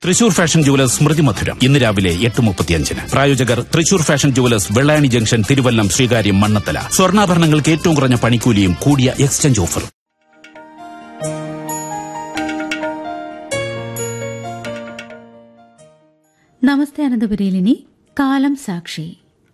Thrissur fashion jewellers സ്മൃതി മധുരം ഇന്ന് രാവിലെ എട്ട് മുപ്പത്തിയഞ്ചിന് പ്രായോജകർ Thrissur fashion jewellers Vellayani junction Thiruvallam Sreekaryam Mannathala സ്വർണ്ണാഭരണങ്ങൾക്ക് ഏറ്റവും കുറഞ്ഞ പണിക്കൂലിയും കൂടിയ എക്സ്ചേഞ്ച് ഓഫറും നമസ്തേ അനന്തപുരിയിലിനി കാലം സാക്ഷി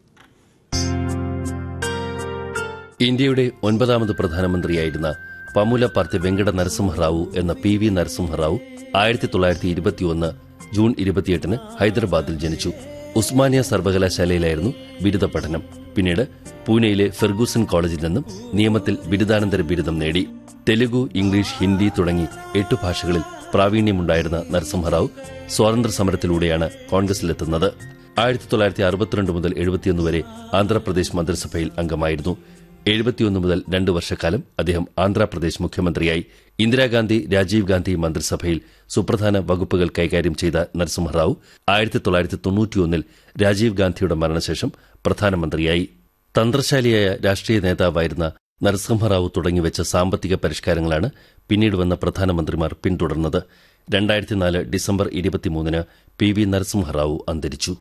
ഇന്ത്യയുടെ ഒൻപതാമത് പ്രധാനമന്ത്രിയായിരുന്ന പമുലപ്പർത്തി വെങ്കട നരസിംഹറാവു എന്ന പി വി നരസിംഹറാവു ആയിരത്തി തൊള്ളായിരത്തി ഇരുപത്തിയൊന്ന് ജൂൺ ഇരുപത്തിയെട്ടിന് ഹൈദരാബാദിൽ ജനിച്ചു ഉസ്മാനിയ സർവകലാശാലയിലായിരുന്നു ബിരുദ പഠനം പിന്നീട് പൂനെയിലെ ഫെർഗൂസൺ കോളേജിൽ നിന്നും നിയമത്തിൽ ബിരുദാനന്തര ബിരുദം നേടി തെലുഗു ഇംഗ്ലീഷ് ഹിന്ദി തുടങ്ങി എട്ടു ഭാഷകളിൽ പ്രാവീണ്യമുണ്ടായിരുന്ന നരസിംഹറാവു സ്വാതന്ത്ര്യ സമരത്തിലൂടെയാണ് കോൺഗ്രസിലെത്തുന്നത് ആയിരത്തി തൊള്ളായിരത്തി അറുപത്തിരണ്ട് മുതൽ എഴുപത്തിയൊന്ന് വരെ ആന്ധ്രാപ്രദേശ് മന്ത്രിസഭയിൽ അംഗമായിരുന്നു എഴുപത്തിയൊന്ന് മുതൽ രണ്ട് വർഷക്കാലം അദ്ദേഹം ആന്ധ്രാപ്രദേശ് മുഖ്യമന്ത്രിയായി ഇന്ദിരാഗാന്ധി രാജീവ് ഗാന്ധി മന്ത്രിസഭയിൽ സുപ്രധാന വകുപ്പുകൾ കൈകാര്യം ചെയ്ത നരസിംഹറാവു ആയിരത്തി തൊള്ളായിരത്തി തൊണ്ണൂറ്റിയൊന്നിൽ രാജീവ് ഗാന്ധിയുടെ മരണശേഷം പ്രധാനമന്ത്രിയായി തന്ത്രശാലിയായ രാഷ്ട്രീയ നേതാവായിരുന്ന നരസിംഹറാവു തുടങ്ങിവെച്ച സാമ്പത്തിക പരിഷ്കാരങ്ങളാണ് പിന്നീട് വന്ന പ്രധാനമന്ത്രിമാർ പിന്തുടർന്നത് രണ്ടായിരത്തിനാല് ഡിസംബർ ഇരുപത്തിമൂന്നിന് പി വി നരസിംഹറാവു അന്തരിച്ചു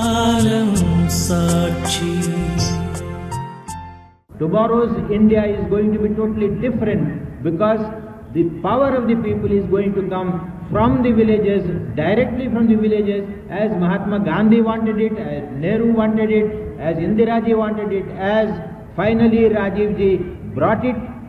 Tomorrow's India is going to be totally different because the power of the people is going to come from the villages, directly from the villages, as Mahatma Gandhi wanted it, as Nehru wanted it, as Indiraji wanted it, as finally Rajiv ji brought it